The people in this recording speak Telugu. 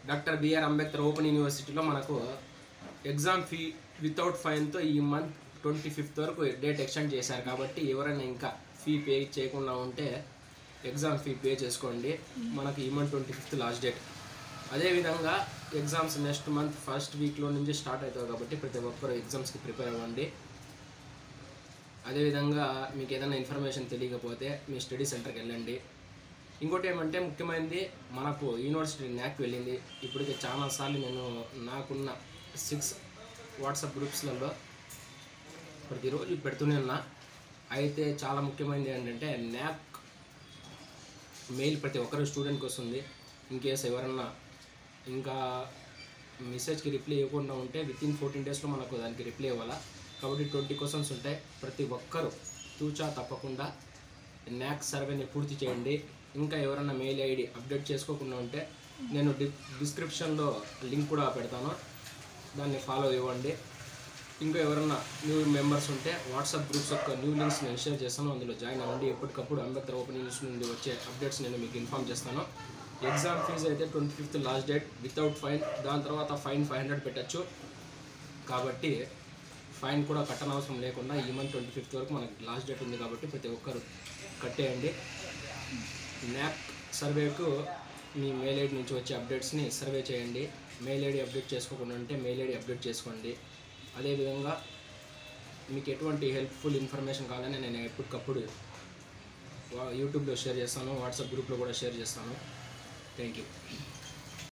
డాక్టర్ బిఆర్ అంబేద్కర్ ఓపెన్ యూనివర్సిటీలో మనకు ఎగ్జామ్ ఫీ వితౌట్ ఫైన్తో ఈ మంత్ ట్వంటీ ఫిఫ్త్ వరకు డేట్ ఎక్స్టెండ్ చేశారు కాబట్టి ఎవరైనా ఇంకా ఫీ పే చేయకుండా ఉంటే ఎగ్జామ్ ఫీ పే చేసుకోండి మనకు ఈ month twenty fifth last date అదేవిధంగా ఎగ్జామ్స్ నెక్స్ట్ మంత్ ఫస్ట్ వీక్లో నుంచి స్టార్ట్ అవుతాయి కాబట్టి ప్రతి ఒక్కరు ఎగ్జామ్స్కి ప్రిపేర్ అవ్వండి అదేవిధంగా మీకు ఏదైనా ఇన్ఫర్మేషన్ తెలియకపోతే మీ స్టడీ సెంటర్కి వెళ్ళండి ఇంకోటి ఏమంటే ముఖ్యమైనది మనకు యూనివర్సిటీ న్యాక్ వెళ్ళింది ఇప్పటికే చాలాసార్లు నేను నాకున్న సిక్స్ వాట్సాప్ గ్రూప్స్లలో ప్రతిరోజు పెడుతూనే ఉన్నా అయితే చాలా ముఖ్యమైనది ఏంటంటే న్యాక్ మెయిల్ ప్రతి ఒక్కరు స్టూడెంట్కి వస్తుంది ఇన్ కేస్ ఎవరన్నా ఇంకా మెసేజ్కి రిప్లై ఇవ్వకుండా ఉంటే విత్ ఇన్ ఫోర్టీన్ డేస్లో మనకు దానికి రిప్లై ఇవ్వాలా కాబట్టి ట్వంటీ క్వశ్చన్స్ ఉంటాయి ప్రతి ఒక్కరూ తూచా తప్పకుండా న్యాక్ సర్వేని పూర్తి చేయండి ఇంకా ఎవరైనా మెయిల్ ఐడి అప్డేట్ చేసుకోకుండా ఉంటే నేను డి డిస్క్రిప్షన్లో లింక్ కూడా పెడతాను దాన్ని ఫాలో ఇవ్వండి ఇంకా ఎవరన్నా న్యూ మెంబర్స్ ఉంటే వాట్సాప్ గ్రూప్స్ యొక్క న్యూ లింక్స్ నేను షేర్ చేస్తాను అందులో జాయిన్ అవ్వండి ఎప్పటికప్పుడు అంబేద్కర్ ఓపెన్ యూనివర్సిటీ నుండి వచ్చే అప్డేట్స్ నేను మీకు ఇన్ఫామ్ చేస్తాను ఎగ్జామ్ ఫీజు అయితే twenty fifth last date without fine దాని తర్వాత ఫైన్ ఫైవ్ హండ్రెడ్ పెట్టచ్చు కాబట్టి ఫైన్ కూడా కట్టనవసరం లేకుండా ఈ మంత్ ట్వంటీ ఫిఫ్త్ వరకు మనకి లాస్ట్ డేట్ ఉంది కాబట్టి ప్రతి ఒక్కరు కట్టేయండి న్యాప్ సర్వేకు మీ మెయిల్ ఐడి నుంచి వచ్చే అప్డేట్స్ని సర్వే చేయండి మెయిల్ ఐడి అప్డేట్ చేసుకోకుండా ఉంటే మెయిల్ ఐడి అప్డేట్ చేసుకోండి అదేవిధంగా మీకు ఎటువంటి హెల్ప్ఫుల్ ఇన్ఫర్మేషన్ కావాలని నేను ఎప్పటికప్పుడు వా- యూట్యూబ్లో షేర్ చేస్తాను వాట్సాప్ గ్రూప్లో కూడా షేర్ చేస్తాను థ్యాంక్ యూ